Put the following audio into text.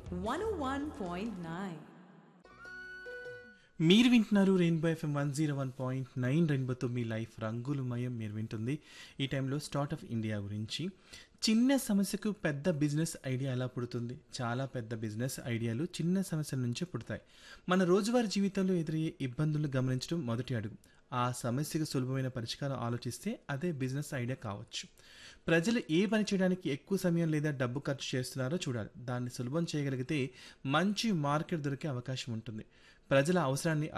101.9. మీరు వింటున్నారు rainbow FM one zero one point nine రెయిన్బోతో మీ లైఫ్ రంగులమయం మీరు వింటుంది ఈ టైంలో స్టార్ట్ ఆఫ్ ఇండియా గురించి చిన్న సమస్యకు పెద్ద బిజినెస్ ఐడియా ఎలా పుడుతుంది చాలా పెద్ద బిజినెస్ ఐడియాలు చిన్న సమస్యల నుంచే పుడతాయి మన రోజువారీ జీవితంలో ఎదురయ్యే ఇబ్బందులను గమనించడం మొదటి అడుగు ఆ సమస్యకు సులభమైన పరిష్కారం ఆలోచిస్తే అదే బిజినెస్ ఐడియా కావచ్చు ప్రజలు ఏ పని చేయడానికి ఎక్కువ సమయం లేదా డబ్బు ఖర్చు చేస్తున్నారో చూడాలి దాన్ని సులభం చేయగలిగితే మంచి మార్కెట్ దొరికే అవకాశం ఉంటుంది ప్రజల అవసరాన్ని